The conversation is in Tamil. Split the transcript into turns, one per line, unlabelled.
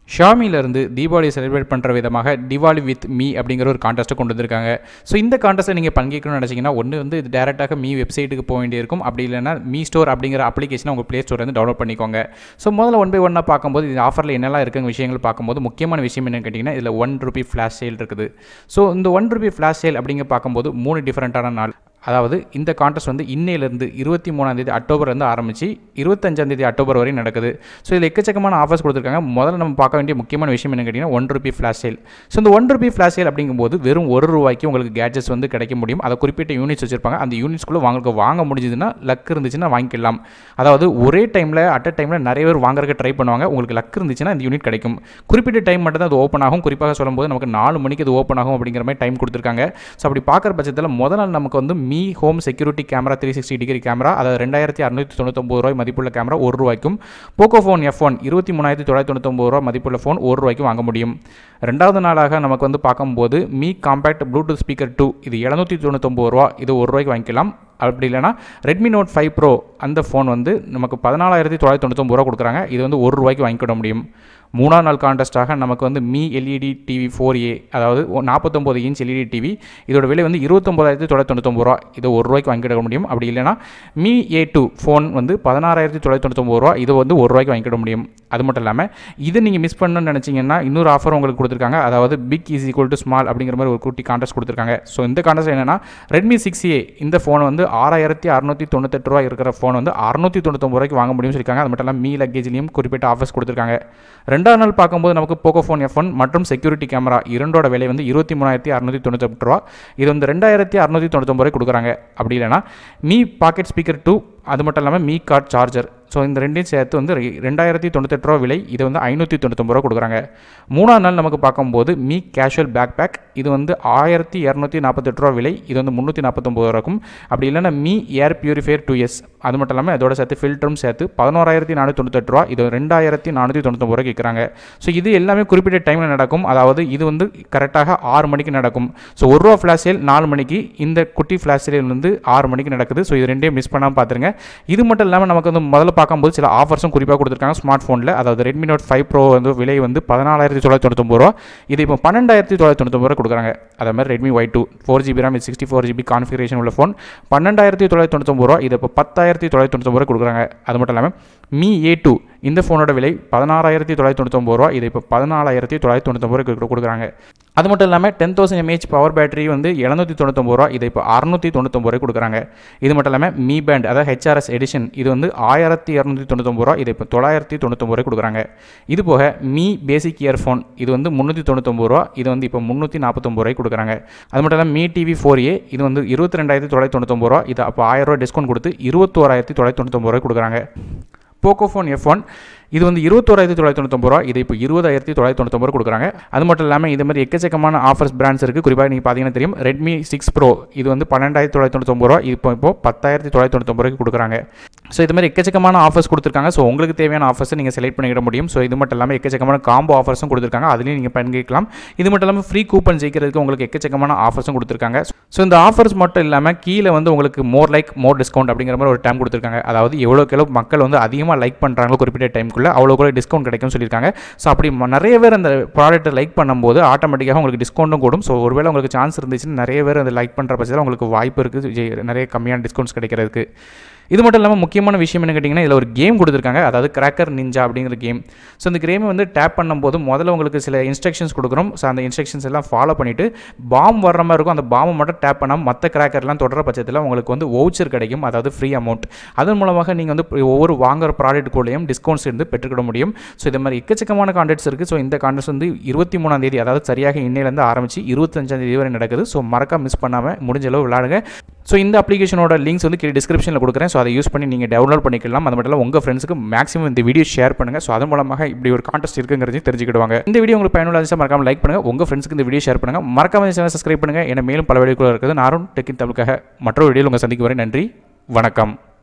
ஷாமியிலேருந்து தீபாவளி செலிப்ரேட் பண்ணுற விதமாக திவாலி வித் மீ அப்படிங்கிற ஒரு கான்டெஸ்ட்டை கொண்டு வந்திருக்காங்க ஸோ இந்த கான்டெஸ்ட்டை நீங்கள் பங்கேற்கணும்னு நினச்சிங்கன்னா ஒன்று வந்து இது டேரெக்டாக மீ வெப்சைட்டுக்கு போக வேண்டியிருக்கும் அப்படி இல்லைன்னா மீ ஸ்டோர் அப்படிங்கிற அப்ளிகேஷனை உங்கள் ப்ளே ஸ்டோர்லேருந்து டவுன்லோட் பண்ணிக்கோங்க ஸோ முதல்ல ஒன் பை ஒன்னாக பார்க்கும்போது இந்த ஆஃபரில் என்னெல்லாம் இருக்குங்க விஷயங்கள் பார்க்கும்போது முக்கியமான விஷயம் என்னன்னு கேட்டிங்கன்னா இதில் ஒன் ருபி ஃப்ளாஷ் சேல் இருக்குது ஸோ இந்த ஒன் ருபி ஃப்ளாஷ் சேல் அப்படிங்க பார்க்கும்போது மூணு டிஃப்ரெண்ட்டான நாள் அதாவது இந்த கான்டெஸ்ட் வந்து இன்னையிலேருந்து இருபத்தி மூணாந்தேதி அக்டோபர்லேருந்து ஆரம்பித்து இருபத்தஞ்சாந்தேதி அக்டோபர் வரை நடக்குது ஸோ இதில் எக்கச்சக்கமான ஆஃபர்ஸ் கொடுத்துருக்காங்க முதல்ல நம்ம பார்க்க வேண்டிய முக்கியமான விஷயம் என்ன கேட்டிங்கன்னா one rupee flash sale so இந்த ஒன் ருபி ஃப்ளாஷ் சேல் அப்படிங்கும்போது வெறும் ஒரு ரூபாய்க்கு உங்களுக்கு கேட்ஜெட்ஸ் வந்து கிடைக்க முடியும் அதை குறிப்பிட்ட யூனிட்ஸ் வச்சிருப்பாங்க அந்த யூனிட்ஸ்குள்ளே உங்களுக்கு வாங்க முடிஞ்சதுன்னா லக் இருந்துச்சுன்னா வாங்கிக்கலாம் அதாவது ஒரே டைமில் அட் அ டைமில் நிறைய பேர் வாங்குறதுக்கு ட்ரை பண்ணுவாங்க உங்களுக்கு லக் இருந்துச்சுன்னா இந்த யூனிட் கிடைக்கும் குறிப்பிட்ட டைம் மட்டும் தான் அது ஓப்பன் ஆகும் குறிப்பாக சொல்லும்போது நமக்கு நாலு மணிக்கு அது ஓப்பன் ஆகும் அப்படிங்கிற மாதிரி டைம் கொடுத்துருக்காங்க ஸோ அப்படி பார்க்குற பட்சத்தில் முதல் நாள் நமக்கு வந்து Mi home security camera three sixty degree camera அதாவது ரெண்டாயிரத்தி அறுநூற்றி தொண்ணூத்தொம்பது ரூபாய் மதிப்புள்ள கேமரா ஒரு ரூபாய்க்கும் போக்கோ ஃபோன் எஃப் ஒன் இருபத்தி மூணாயிரத்தி தொள்ளாயிரத்தி தொண்ணூத்தொம்பது ரூபா மதிப்புள்ள ஃபோன் ஒரு ரூபாய்க்கும் வாங்க முடியும் ரெண்டாவது நாளாக நமக்கு வந்து பார்க்கும்போது Mi compact bluetooth speaker two இது எழுநூற்றி தொண்ணூத்தொம்பது ரூபா இது ஒரு ரூபாய்க்கு வாங்கிக்கலாம் அப்படி இல்லைனா ரெட்மி நோட் ஃபைவ் ப்ரோ அந்த ஃபோன் வந்து நமக்கு பதினாலாயிரத்தி தொள்ளாயிரத்தி தொண்ணூத்தொம்பது ரூபா கொடுக்குறாங்க இது வந்து ஒரு ரூபாய்க்கு வாங்கிக்கிட முடியும் மூணாம் நாள் கான்டெஸ்ட்டாக நமக்கு வந்து Mi LED TV four A அதாவது நாற்பத்தொம்போது இன்ச் எல்இடி டிவி இதோட விலை வந்து இருபத்தொம்போதாயிரத்தி தொள்ளாயிரத்தி தொண்ணூத்தொம்பது ரூபா இது ஒரு ரூபாய்க்கு வாங்கிட முடியும் அப்படி இல்லைனா மீ ஏ டூ ஃபோன் வந்து பதினாறாயிரத்தி தொள்ளாயிரத்தி தொண்ணூத்தொம்பது ரூபா இது வந்து ஒரு ரூபாய்க்கு வாங்கிட முடியும் அது மட்டும் இல்லாமல் இது நீங்கள் மிஸ் பண்ணணும்னு நினச்சிங்கன்னா இன்னொரு ஆஃபர் உங்களுக்கு கொடுத்துருக்காங்க அதாவது big is equal to small அப்படிங்கிற மாதிரி ஒரு குட்டி கான்டெஸ்ட் கொடுத்துருக்காங்க ஸோ இந்த கான்டெஸ்ட் என்னன்னா ரெட்மி சிக்ஸ் ஏ இந்த ஃபோன் வந்து ஆறாயிரத்தி அறுநூற்றி தொண்ணூத்தெட்டு ரூபா இருக்கிற ஃபோன் வந்து அறுநூற்றி தொண்ணூத்தொம்பது ரூபாய்க்கு வாங்க முடியும்னு சொல்லியிருக்காங்க அது மட்டும் இல்லாமல் மீ லக்கேஜ்லையும் குறிப்பிட்ட ஆஃபர்ஸ் கொடுத்துருக்காங்க ரெண்டாவது நாள் பார்க்கும்போது நமக்கு போக்கோ ஃபோன் எஃப் ஒன் மற்றும் செக்யூரிட்டி கேமரா இரண்டோட விலை வந்து இருபத்தி மூணாயிரத்தி அறுநூற்றி தொண்ணூத்தெட்டு ரூபா இது வந்து ரெண்டாயிரத்தி அறுநூற்றி தொண்ணூத்தொம்பது ரூபாய் கொடுக்குறாங்க அப்படி இல்லைனா மீ பாக்கெட் ஸ்பீக்கர் டூ அது மட்டும் இல்லாமல் மீ கார்ட் சார்ஜர் ஸோ இந்த ரெண்டையும் சேர்த்து வந்து ரெ- ரெண்டாயிரத்தி தொண்ணூத்தெட்டு ரூபா விலை இது வந்து ஐநூற்றி தொண்ணூத்தொம்பது ரூபா கொடுக்குறாங்க மூணாவது நாள் நமக்கு பார்க்கும்போது மீ கேஷுவல் பேக் பேக் இது வந்து ஆயிரத்தி இரநூத்தி நாற்பத்தெட்டு ரூபா விலை இது வந்து முந்நூற்றி நாற்பத்தொம்பது ரூபா இருக்கும் அப்படி இல்லைன்னா Mi air purifier two S அது மட்டும் இல்லாமல் அதோட சேர்த்து ஃபில்டரும் சேர்த்து பதினோராயிரத்தி நானூற்றி தொண்ணூத்தெட்டு ரூபா இது ரெண்டாயிரத்தி நானூற்றி தொண்ணூத்தொம்பது ரூபா கேட்குறாங்க ஸோ இது எல்லாமே குறிப்பிட்ட டைமில் நடக்கும் அதாவது இது வந்து கரெக்டாக ஆறு மணிக்கு நடக்கும் ஸோ ஒரு ரூபா ஃப்ளாஷ் சேல் நாலு மணிக்கு இந்த குட்டி ஃப்ளாஷ் சேல் வந்து ஆறு மணிக்கு நடக்குது ஸோ இது ரெண்டையும் மிஸ் பண்ணாமல் பார்த்துருங்க இது மட்டும் இல்லாமல் நமக்கு வந்து முதல்ல பார்க்கும்போது சில ஆஃபர்ஸும் குறிப்பாக கொடுத்துருக்காங்க ஸ்மார்ட் ஃபோனில் அதாவது ரெட்மி நோட் ஃபைவ் ப்ரோ வந்து விலை வந்து பதினாலாயிரத்தி தொள்ளாயிரத்தி தொண்ணூத்தொம்பது ரூபா இது இப்போ பன்னெண்டாயிரத்தி தொள்ளாயிரத்தி தொண்ணூத்தொம்பது ரூபா கொடுக்குறாங்க அதே மாதிரி Redmi Y two four GB RAM sixty four GB configuration உள்ள ஃபோன் பன்னெண்டாயிரத்தி தொள்ளாயிரத்தி தொண்ணூத்தொம்பது ரூபா இது இப்போ பத்தாயிரத்தி தொள்ளாயிரத்தி தொண்ணூத்தொம்பது ரூபா கொடுக்குறாங்க அது மட்டும் இல்லாமல் மீ ஏ டூ இந்த ஃபோனோட விலை பதினாறாயிரத்தி தொள்ளாயிரத்தி தொண்ணூத்தொம்பது ரூபா இது இப்போ பதினாலாயிரத்தி தொள்ளாயிரத்தி தொண்ணூத்தொம்பது ரூபாய்க்கு கொடுக்குறாங்க அது மட்டும் இல்லாமல் ten thousand mAh power battery வந்து எழுநூற்றி தொண்ணூத்தொம்பது ரூபா இதை இப்போ அறுநூற்றி தொண்ணூத்தொம்பது ரூபாய் கொடுக்குறாங்க இது மட்டும் இல்லாமல் மீ பேண்ட் அதாவது ஹெச்ஆர்எஸ் எடிஷன் இது வந்து ஆயிரத்தி இரநூத்தி தொண்ணூத்தொம்பது ரூபா இதை இப்போ தொள்ளாயிரத்தி தொண்ணூத்தொம்பது ரூபாய் கொடுக்குறாங்க இது போக மீ பேசிக் இயர்ஃபோன் இது வந்து முந்நூற்றி தொண்ணூத்தொம்பது ரூபா இது வந்து இப்போ முந்நூற்றி நாற்பத்தொம்பது ரூபாய் கொடுக்குறாங்க அது மட்டும் இல்லாமல் மீ டிவி ஃபோர் ஏ இது வந்து இருபத்தி ரெண்டாயிரத்தி தொள்ளாயிரத்தி தொண்ணூத்தொம்பது ரூபா இது அப்போ ஆயிரம் ரூபாய் டிஸ்கவுண்ட் கொடுத்து இருபத்தோராயிரத்தி தொள்ளாயிரத்தி தொண்ணூத்தொம்பது ரூபாய் கொடுக்குறாங்க போக்கோ ஃபோன் எஃப் ஒன் இது வந்து இருபத்தோராயிரத்தி தொள்ளாயிரத்தி தொண்ணூத்தொம்பது ரூபா இது இப்போ இருபதாயிரத்தி தொள்ளாயிரத்தி தொண்ணூத்தொம்பது ரூபா கொடுக்குறாங்க அது மட்டும் இல்லாமல் இது மாதிரி எக்கச்சக்கமான ஆஃபர்ஸ் பிராண்ட்ஸ் இருக்குது குறிப்பாக நீங்கள் பார்த்தீங்கன்னா தெரியும் ரெட்மி சிக்ஸ் ப்ரோ இது வந்து பன்னெண்டாயிரத்தி தொள்ளாயிரத்தி தொண்ணூத்தொம்பது ரூபா இப்போ இப்போ பத்தாயிரத்தி தொள்ளாயிரத்தி தொண்ணூத்தொம்பது ரூபாய்க்கு கொடுக்குறாங்க ஸோ இது மாதிரி எக்கச்சக்கமான ஆஃபர்ஸ் கொடுத்துருக்காங்க ஸோ உங்களுக்கு தேவையான ஆஃபர்ஸை நீங்கள் செலக்ட் பண்ணிக்கிட முடியும் ஸோ இது மட்டும் இல்லாமல் எக்கச்சக்கமான காம்போ ஆஃபர்ஸும் கொடுத்துருக்காங்க அதுலேயும் நீங்கள் பங்கேற்கலாம் இது மட்டும் இல்லாமல் ஃப்ரீ கூப்பன் ஜெயிக்கிறதுக்கு உங்களுக்கு எக்கச்சக்கமான ஆஃபர்ஸும் கொடுத்துருக்காங்க ஸோ இந்த ஆஃபர்ஸ் மட்டும் இல்லாமல் கீழே வந்து உங்களுக்கு மோர் லைக் மோர் டிஸ்கவுண்ட் அப்படிங்கிற மாதிரி ஒரு டைம் கொடுத்துருக்காங்க அதாவது எவ்வளோக்கு எவ்வளோ மக்கள் வந்து அதிகமாக லைக் பண்ணுறாங்களோ குறிப்பிட்ட டைமுக்குள்ளே அவ்வளோ கூட டிஸ்கவுண்ட் கிடைக்கும்னு சொல்லியிருக்காங்க ஸோ அப்படி ம- நிறைய பேர் அந்த ப்ராடக்ட்டை லைக் பண்ணும்போது ஆட்டோமேட்டிக்காக உங்களுக்கு டிஸ்கவுண்ட்டும் கூடும் ஸோ ஒருவேளை உங்களுக்கு சான்ஸ் இருந்துச்சுன்னா நிறைய பேர் அதை லைக் பண்ணுற பட்சத்தில் உங்களுக்கு வாய்ப்பு இருக்குது நிறைய கம்மியான டிஸ்கவுண்ட்ஸ் கிடைக்கிறதுக்கு இது மட்டும் இல்லாமல் முக்கியமான விஷயம் என்ன கேட்டிங்கன்னா இதில் ஒரு கேம் கொடுத்துருக்காங்க அதாவது கிராக்கர் நிஞ்சா அப்படிங்கிற கேம் ஸோ இந்த கேமை வந்து டேப் பண்ணும்போது முதல்ல உங்களுக்கு சில இன்ஸ்ட்ரக்ஷன்ஸ் கொடுக்குறோம் ஸோ அந்த இன்ஸ்ட்ரக்ஷன்ஸ் எல்லாம் ஃபாலோ பண்ணிவிட்டு பாம் வர்ற மாதிரி இருக்கும் அந்த பாம்பை மட்டும் டேப் பண்ணாமல் மற்ற கிராக்கர்லாம் தொடர பட்சத்தில் உங்களுக்கு வந்து வவுச்சர் கிடைக்கும் அதாவது ஃப்ரீ அமௌண்ட் அதன் மூலமாக நீங்கள் வந்து ஒவ்வொரு வாங்குற ப்ராடக்ட்டுக்குள்ளேயும் டிஸ்கவுண்ட்ஸ் இருந்து பெற்றுக்கிட முடியும் ஸோ இது மாதிரி எக்கச்சக்கமான கான்டெக்ட்ஸ் இருக்குது ஸோ இந்த கான்டெக்ட்ஸ் வந்து இருபத்தி மூணாம் தேதி அதாவது சரியாக இன்னையிலேருந்து ஆரம்பிச்சு இருபத்தஞ்சாம் தேதி வரை நடக்குது ஸோ மறக்காம மிஸ் பண்ணாமல் முடிஞ்ச அளவு விளாடுங்க ஸோ இந்த அப்ளிகேஷனோட லிங்க்ஸ் வந்து கீழே டிஸ்கிரிப்ஷனில் கொடுக்குறேன் ஸோ அதை யூஸ் பண்ணி நீங்கள் டவுன்லோட் பண்ணிக்கலாம் அது மட்டும் இல்லை உங்கள் ஃப்ரெண்ட்ஸுக்கு மேக்ஸிமம் இந்த வீடியோ ஷேர் பண்ணுங்கள் ஸோ அதன் மூலமாக இப்படி ஒரு கான்டெஸ்ட் இருக்குங்கிறதையும் தெரிஞ்சுக்கிடுவாங்க இந்த வீடியோ உங்களுக்கு பயனுள்ள இருந்துச்சா மறக்காம லைக் பண்ணுங்கள் உங்கள் ஃப்ரெண்ட்ஸுக்கு இந்த வீடியோ ஷேர் பண்ணுங்கள் மறக்காம சேனல் சப்ஸ்கிரைப் பண்ணுங்கள் என மேலும் பல வீடியோக்குள்ள இருக்குது நானும் டெக்கின் தமிழுக்காக மற்றொரு வீடியோவில் உங்கள் சந்திக்கும் வரை நன்றி வணக்கம்